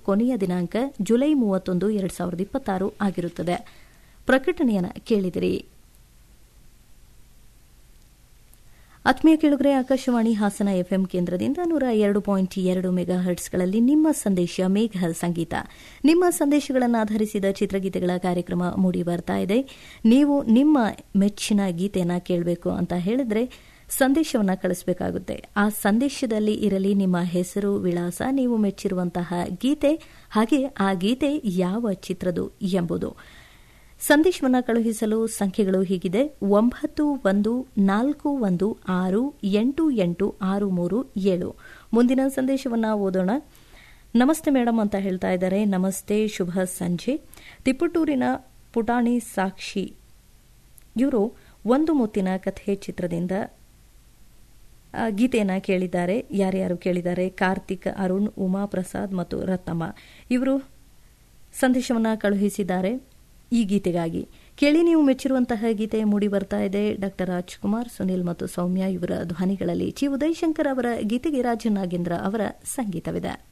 ಕೊನೆಯ ದಿನಾಂಕ ಜುಲೈ ಮೂವತ್ತೊಂದು ಎರಡು ಸಾವಿರದ ಇಪ್ಪತ್ತಾರು ಆಗಿರುತ್ತದೆ ಪ್ರಕಟಣೆಯನ್ನು ಕೇಳಿದಿರಿ ಆತ್ಮೀಯ ಕೆಳಗರೆ ಆಕಾಶವಾಣಿ ಹಾಸನ ಎಫ್ಎಂ ಕೇಂದ್ರದಿಂದ ನೂರ ಎರಡು ಪಾಯಿಂಟ್ ಎರಡು ಮೆಗಾ ಹರ್ಟ್ಸ್ಗಳಲ್ಲಿ ನಿಮ್ಮ ಸಂದೇಶ ಮೇಘ ಸಂಗೀತ ನಿಮ್ಮ ಸಂದೇಶಗಳನ್ನು ಆಧರಿಸಿದ ಚಿತ್ರಗೀತೆಗಳ ಕಾರ್ಯಕ್ರಮ ಮೂಡಿ ಬರ್ತಾ ಇದೆ ನೀವು ನಿಮ್ಮ ಮೆಚ್ಚಿನ ಗೀತೆಯನ್ನು ಕೇಳಬೇಕು ಅಂತ ಹೇಳಿದ್ರೆ ಸಂದೇಶವನ್ನು ಕಳಿಸಬೇಕಾಗುತ್ತೆ ಆ ಸಂದೇಶದಲ್ಲಿ ಇರಲಿ ನಿಮ್ಮ ಹೆಸರು ವಿಳಾಸ ನೀವು ಮೆಚ್ಚಿರುವಂತಹ ಗೀತೆ ಹಾಗೆ ಆ ಗೀತೆ ಯಾವ ಚಿತ್ರದು ಎಂಬುದು ಸಂದೇಶವನ್ನು ಕಳುಹಿಸಲು ಸಂಖ್ಯೆಗಳು ಹೀಗಿದೆ ಒಂಬತ್ತು ಒಂದು ನಾಲ್ಕು ಒಂದು ಆರು ಎಂಟು ಎಂಟು ಆರು ಮೂರು ಏಳು ಮುಂದಿನ ಸಂದೇಶವನ್ನು ಓದೋಣ ನಮಸ್ತೆ ಮೇಡಮ್ ಅಂತ ಹೇಳ್ತಾ ಇದ್ದಾರೆ ನಮಸ್ತೆ ಶುಭ ಸಂಜೆ ತಿಪ್ಪಟೂರಿನ ಪುಟಾಣಿ ಸಾಕ್ಷಿ ಇವರು ಒಂದು ಮುತ್ತಿನ ಕಥೆ ಚಿತ್ರದಿಂದ ಗೀತೆಯನ್ನು ಕೇಳಿದ್ದಾರೆ ಯಾರ್ಯಾರು ಕೇಳಿದ್ದಾರೆ ಕಾರ್ತಿಕ್ ಅರುಣ್ ಉಮಾ ಪ್ರಸಾದ್ ಮತ್ತು ರತ್ನಮ್ಮ ಇವರು ಸಂದೇಶವನ್ನು ಕಳುಹಿಸಿದ್ದಾರೆ ಈ ಗೀತೆಗಾಗಿ ಕೇಳಿ ನೀವು ಮೆಚ್ಚಿರುವಂತಹ ಗೀತೆ ಮೂಡಿ ಬರ್ತಾ ಇದೆ ಡಾಕ್ಟರ್ ರಾಜ್ಕುಮಾರ್ ಸುನಿಲ್ ಮತ್ತು ಸೌಮ್ಯ ಇವರ ಧ್ವನಿಗಳಲ್ಲಿ ಚಿ ಉದಯಶಂಕರ್ ಅವರ ಗೀತೆಗೆ ರಾಜನಾಗೇಂದ್ರ ಅವರ ಸಂಗೀತವಿದೆ